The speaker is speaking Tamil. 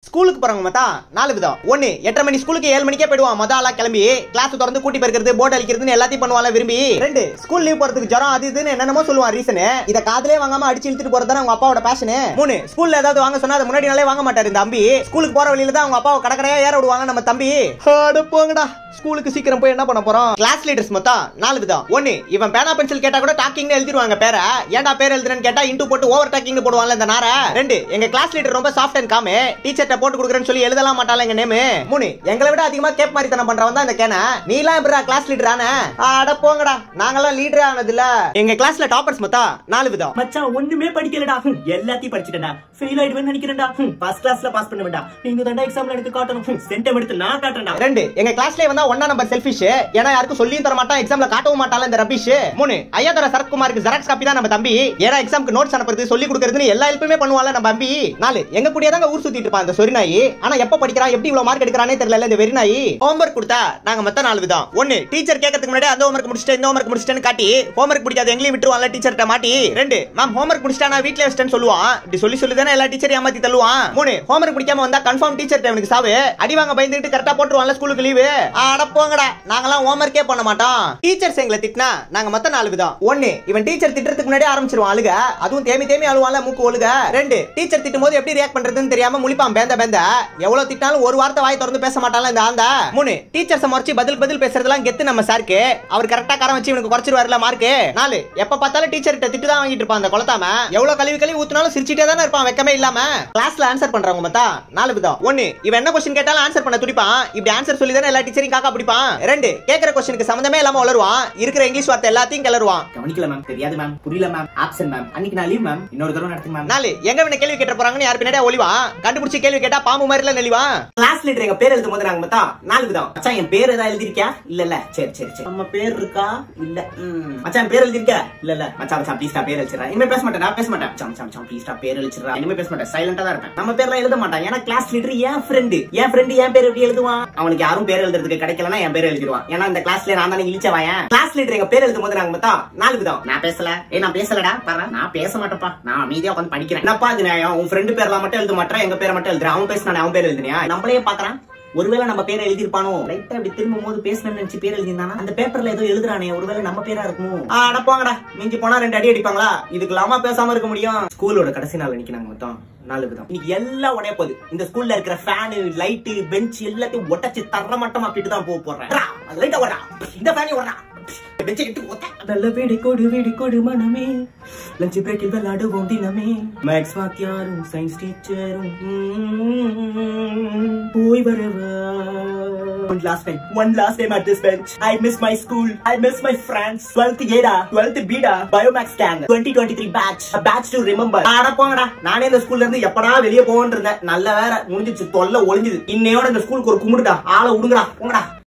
ஸ்கூலுக்கு போறவங்க மத்தா நாலு விதம் ஒன்னு எட்டரை மணி ஸ்கூலுக்கு ஏழு மணிக்கே போயிடுவான் மொதல் ஆளா கிளம்பி கிளாஸ் திறந்து கூட்டி போயிருக்கிறது போர்டு அடிக்கிறதுன்னு எல்லாத்தையும் பண்ணுவாங்க விரும்பி ரெண்டு ஸ்கூல் லீவ் போறதுக்கு ஜுரம் அது இதுன்னு என்னென்னமோ சொல்லுவான் ரீசன் இத காதுலயே வாங்காம அடிச்சு இழுத்துட்டு போறது அவங்க அப்பாவோட பேஷன் மூணு ஸ்கூல்ல ஏதாவது வாங்க சொன்னா அது முன்னாடி நாளே வாங்க மாட்டாரு இந்த அம்பி ஸ்கூலுக்கு போற வழியில தான் அவங்க அப்பாவை கடற்கரையா ஏற விடுவாங்க நம்ம தம்பி அட போங்கடா ஸ்கூலுக்கு சீக்கிரம் போய் என்ன பண்ண போறோம் கிளாஸ் லீடர்ஸ் மொத்தம் நாலு விதம் ஒன்னு இவன் பேனா பென்சில் கேட்டா கூட டாக்கிங்னு எழுதிருவாங்க பேரை ஏன்டா பேர் எழுதுறேன்னு கேட்டா இன்டு போட்டு ஓவர் டாக்கிங் போடுவாங்கல இந்த நார ரெண்டு எங்க கிளாஸ் லீடர் ரொம்ப சாஃப்ட் அண்ட் காமு டீச்சர்ட்ட போட்டு கொடுக்குறேன்னு சொல்லி எழுதலாம் மாட்டால எங்க நேமு மூணு எங்களை விட அதிகமா கேப் மாதிரி தனம் பண்றவன் தான் இந்த கேன நீ எல்லாம் எப்படா கிளாஸ் லீடர் ஆன அட போங்கடா நாங்கெல்லாம் லீடர் ஆனது இல்ல எங்க கிளாஸ்ல டாப்பர்ஸ் மொத்தம் நாலு விதம் மச்சான் ஒண்ணுமே படிக்கலடா ஹம், எல்லாத்தையும் படிச்சிட்டேன்டா ஃபெயில் ஆயிடுவேன்னு நினைக்கிறேன்டா ஃபர்ஸ்ட் கிளாஸ்ல பாஸ் பண்ண வேண்டாம் நீங்க தாண்டா எக்ஸாம்ல எனக்கு காட்டணும் சென்டம் எடுத்து நான் காட்டுறேன்டா ரெண்டு எங்க கிளாஸ்ல வந்தா ஒன்னா நம்பர் செல்ஃபிஷ் ஏன்னா யாருக்கும் சொல்லியும் தர மாட்டான் எக்ஸாம்ல காட்டவும் மாட்டால இந்த ரபிஷ் மூணு ஐயா தர சரத்குமாருக்கு ஜெராக்ஸ் காப்பி தான் நம்ம தம்பி ஏன்னா எக்ஸாம்க்கு நோட்ஸ் அனுப்புறது சொல்லி கொடுக்கறதுன்னு எல்லா ஹெல்ப்புமே பண்ணுவால நம்ம தம்பி நாலு எங்க கூடயே தாங்க ஊர் சுத்திட்டு இருப்பான் அந்த சொரி நாய் ஆனா எப்ப படிக்கிறான் எப்படி இவ்வளவு மார்க் எடுக்கிறானே தெரியல இந்த வெறி நாய் ஹோம்ஒர்க் கொடுத்தா நாங்க மொத்தம் நாலு விதம் ஒன்னு டீச்சர் கேட்கறதுக்கு முன்னாடி அந்த ஹோம்ஒர்க் முடிச்சிட்டு இந்த ஹோம்ஒர்க் முடிச்சிட்டேன்னு காட்டி ஹோம்ஒர்க் பிடிக்காது எங்களையும் விட்டுருவான்ல டீச்சர்ட்ட மாட்டி ரெண்டு மேம் ஹோம்ஒர்க் முடிச்சிட்டா நான் வீட்ல வச்சிட்டேன்னு சொல்லுவான் இப்படி சொல்லி சொல்லி தானே எல்லா டீச்சரையும் ஏமாத்தி தள்ளுவான் மூணு ஹோம்ஒர்க் பிடிக்காம வந்தா கன்ஃபார்ம் டீச்சர் அவனுக்கு சாவு அடி வாங்க பயந்துட்டு கரெக்டா போட்டுருவான்ல ஸ்கூலுக்கு லீவு அட போங்கடா நாங்கலாம் ஹோம்ஒர்க்கே பண்ண மாட்டோம் டீச்சர்ஸ் எங்களை திட்டினா நாங்க மொத்தம் நாலு விதம் ஒன்னு இவன் டீச்சர் திட்டுறதுக்கு முன்னாடி ஆரம்பிச்சிருவான் அழுக அதுவும் தேமி தேமி அழுவான்ல மூக்கு ஒழுக ரெண்டு டீச்சர் திட்டும் போது எப்படி ரியாக்ட் பண்றதுன்னு தெரியாம முழிப்பான் பேந்த பேந்த எவ்வளவு திட்டினாலும் ஒரு வார்த்தை வாய் திறந்து பேச மாட்டான்ல இந்த ஆந்த மூணு டீச்சர்ஸ் முறைச்சு பதில் பதில் பேசுறதெல்லாம் கெத்து நம்ம சாருக்கு அவர் கரெக்டா காரம் வச்சு இவனுக்கு குறைச்சிருவாருல மார்க்கு நாலு எப்ப பார்த்தாலும் டீச்சர் கிட்ட திட்டு தான் வாங்கிட்டு இருப்பான் அந்த கொளத்தாம எவ்வளவு கழுவி கழுவி ஊத்துனாலும் சிரிச்சிட்டே தானே இருப்பான் வெக்கமே இல்லாம கிளாஸ்ல ஆன்சர் பண்றவங்க மத்தா நாலு விதம் ஒன்னு இவன் என்ன கொஸ்டின் கேட்டாலும் ஆன்சர் பண்ண துடிப்பான் இப்படி ஆன்சர் சொல்லி தானே எல்லா டீச்சரையும் காக்கா பிடிப்பான் ரெண்டு கேக்குற கொஸ்டினுக்கு சம்மந்தமே இல்லாம வளருவான் இருக்கிற இங்கிலீஷ் வார்த்தை எல்லாத்தையும் கிளறுவான் கவனிக்கல மேம் தெரியாது மேம் புரியல மேம் ஆப்சன் மேம் அன்னைக்கு நான் லீவ் மேம் இன்னொரு தடவை நடத்துங்க மேம் நாலு எங்க இவனை கேள்வி கேட்ட போறாங்கன்னு யார் பின்னாடியே ஒளிவான் கண்டுபிடிச்சு கேள்வி கேட்டா பாம்பு மாதிரில நெளிவான் கிளாஸ் லீடர் எங்க பேர் எழுதும் போது நாங்க மொத்தம் நாலு விதம் மச்சான் என் பேர் ஏதாவது எழுதிருக்கியா இல்ல இல்ல சரி சரி சரி நம்ம பேர் இருக்கா இல்ல ம். மச்சான் என் பேர் எழுதிருக்க இல்ல இல்ல மச்சான் மச்சான் ப்ளீஸ்டா பேர் எழுச்சிடா இனிமே பேச மாட்டேன் நான் பேச மாட்டேன் மச்சான் மச்சான் மச்சான் ப்ளீஸ்டா பேர் எழுச்சிடா இனிமே பேச மாட்டேன் சைலண்டா தான் இருப்பேன் நம்ம பேர்லாம் எழுத மாட்டான் ஏன்னா கிளாஸ் லீடர் என் ஃப்ரெண்டு என் ஃப்ரெண்டு என் பேர் எப்படி எழுதுவான் அவனுக்கு யாரும் பேர் எழுதுறதுக்கு கிடைக்கலன்னா என் பேர் எழுதிடுவான் ஏன்னா இந்த கிளாஸ்ல நான் தானே இழிச்சவாயன் கிளாஸ் லீடர் எங்க பேர் எழுதும் போது நாங்க மொத்தம் நாலு விதம் நான் பேசல ஏ நான் பேசலடா பாரு நான் பேச மாட்டேப்பா நான் அமைதியா உட்காந்து படிக்கிறேன் என்னப்பா இது நியாயம் உன் ஃப்ரெண்டு பேர்லாம் மட்டும் எழுத மாட்டேன் எங்க பேரை மட்டும் எழுதுறேன் அவன் பேசினா அவன் பேர் எழுதுனியா நம்மளே பாக்குறான் ஒருவேளை நம்ம பேரை எழுதிருப்பானோ லைட்டா அப்படி திரும்பும் போது பேசணும்னு நினைச்சு பேர் எழுதிருந்தானா அந்த பேப்பர்ல ஏதோ எழுதுறானே ஒருவேளை நம்ம பேரா இருக்குமோ அடப்பாங்கடா மிஞ்சி போனா ரெண்டு அடி அடிப்பாங்களா இதுக்கு இல்லாம பேசாம இருக்க முடியும் ஸ்கூலோட கடைசி நாள் இன்னைக்கு நாங்க மொத்தம் நாலு விதம் இன்னைக்கு எல்லாம் உடைய போகுது இந்த ஸ்கூல்ல இருக்கிற ஃபேனு லைட்டு பெஞ்ச் எல்லாத்தையும் ஒட்டச்சு தர மட்டம் அப்படிட்டு தான் போக போறேன் லைட்டா ஓடுறா இந்த ஃபேனையும் ஓடுறா பெஞ்சை கட்டி ஒத்த நல்ல வீடு கொடு வீடு கொடு மனமே லஞ்ச் பிரேக்கில் விளையாடுவோம் தினமே மேக்ஸ் வாத்தியாரும் சயின்ஸ் டீச்சரும் போய் வரவா One last time, one last time at this bench. I miss my school. I miss my friends. 12th ஏடா 12th பீடா biomaths gang 2023 batch. A batch to remember. ஆட போங்கடா நானே இந்த ஸ்கூல்ல இருந்து எப்படா வெளியே போவோன்னு இருந்தேன் நல்ல வேற முடிஞ்சிச்சு தொல்லை ஒளிஞ்சுது இன்னையோட இந்த ஸ்கூலுக்கு ஒரு கும்பிடுடா ஆளை விடுங்கடா போங்கடா